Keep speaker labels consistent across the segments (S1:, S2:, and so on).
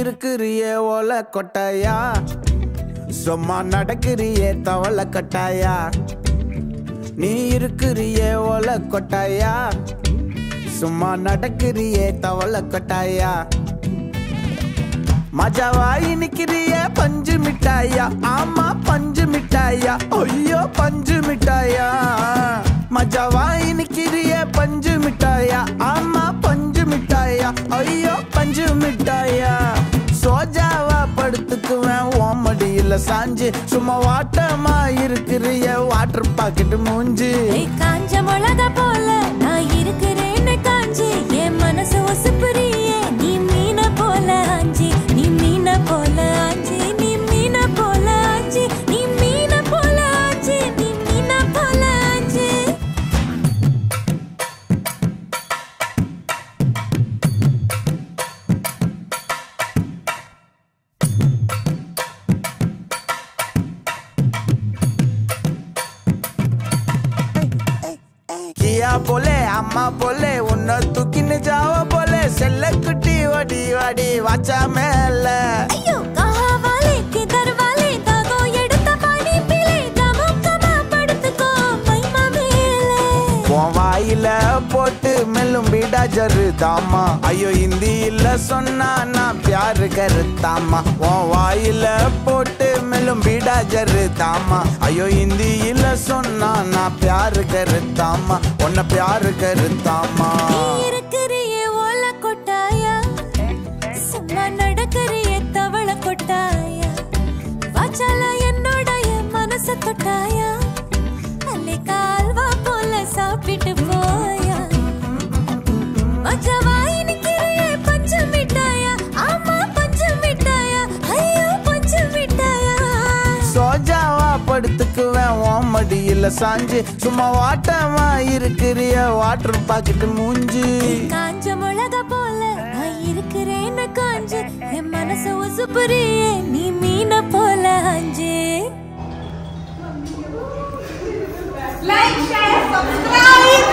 S1: இருக்கிறியே ஓல கொட்டாயா சும்மா நடக்கிறியே தவள கட்டாயா நீ இருக்கிறியே ஓல கொட்டாயா சும்மா நடக்கிறியே தவள கொட்டாயா மஜாவாய் நிக்கிறிய பஞ்சு மிட்டாயா ஆமா பஞ்சு மிட்டாயா ஐயோ பஞ்சு மிட்டாயா மஜாவாய் நிக்கிறிய பஞ்சு மிட்டாயா ஆமா பஞ்சு மிட்டாயா ஐயோ பஞ்சு மிட்டாயா சோஜாவா படுத்துக்குவேன் ஓமடியில சாஞ்சு சும்மா வாட்டமா இருக்கிறிய வாட்டர் பாக்கெட் மூஞ்சி
S2: ஏய், காஞ்ச மிளகா போல நான் இருக்கிறேன்னு காஞ்சி என் மனசு ஒசுப்புறியே நீ மீன போல ஆஞ்சி நீ மீன போல ஆஞ்சி நீ மீன போல ஆஞ்சி நீ மீன போல ஆஞ்சி நீ மீன போல ஆஞ்சி
S1: கியா போலே அம்மா போலே உன்னை தூக்கின்னு ஜாவ போலே செல்ல குட்டி வடி வடி வாச்சா மேல
S2: ஐயோ கஹா வாலே கிதர் வாலே தாகோ எடுத்த பாடி பிலே தமுக்கமா படுத்துக்கோ மைமா மேலே
S1: உன் வாயில போட்டு மெல்லும் பீடா ஜரு தாமா ஐயோ ஹிந்தியில சொன்னா நான் பியாரு கருத்தாமா உன் வாயில போட்டு மெல்லும் பீடா ஜரு தாமா ஐயோ ஹிந்தியில சொன்னா நான் பியாரு கருத்தாமா உன்னை பியாரு கருத்தாமா
S2: நீ இருக்கிறியே ஓல கொட்டாயா சும்மா நடக்கிறியே தவள கொட்டாயா வாச்சால என்னோடைய மனச தொட்டாயா அல்லே கால்வா போல சாப்பிட்டு போயா மஜவாய் நிக்கிறியே பஞ்சு மிட்டாயா ஆமா பஞ்சு மிட்டாயா ஐயோ பஞ்சு மிட்டாயா
S1: சோஜாவா படுத்துக்குவேன் உன் மடியில சாஞ்சு சும்மா வாட்டமா இருக்கிறிய வாட்டர் பாக்கெட் மூஞ்சி
S2: காஞ்ச மிளகா போல நான் இருக்கிறேன்னு காஞ்சு என் மனச உசுப்புறியே நீ மீன போல அஞ்சு
S3: ലൈക്ക് ഷെയർ സബ്സ്ക്രൈബ്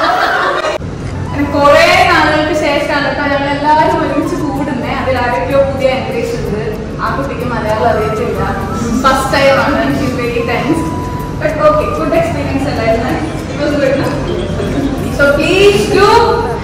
S3: കുറെ നാളുകൾക്ക് ശേഷമാണ് ഇപ്പൊ ഞങ്ങൾ എല്ലാവരും ഒരുമിച്ച് കൂടുന്നേ അതിൽ ആരൊക്കെയോ പുതിയ എൻട്രീസ് ഉണ്ട് ആ കുട്ടിക്ക് മലയാളം അറിയത്തില്ല ഫസ്റ്റ് ടൈം ആണ് very thanks but okay good experience അല്ലായിരുന്നു it was good so please do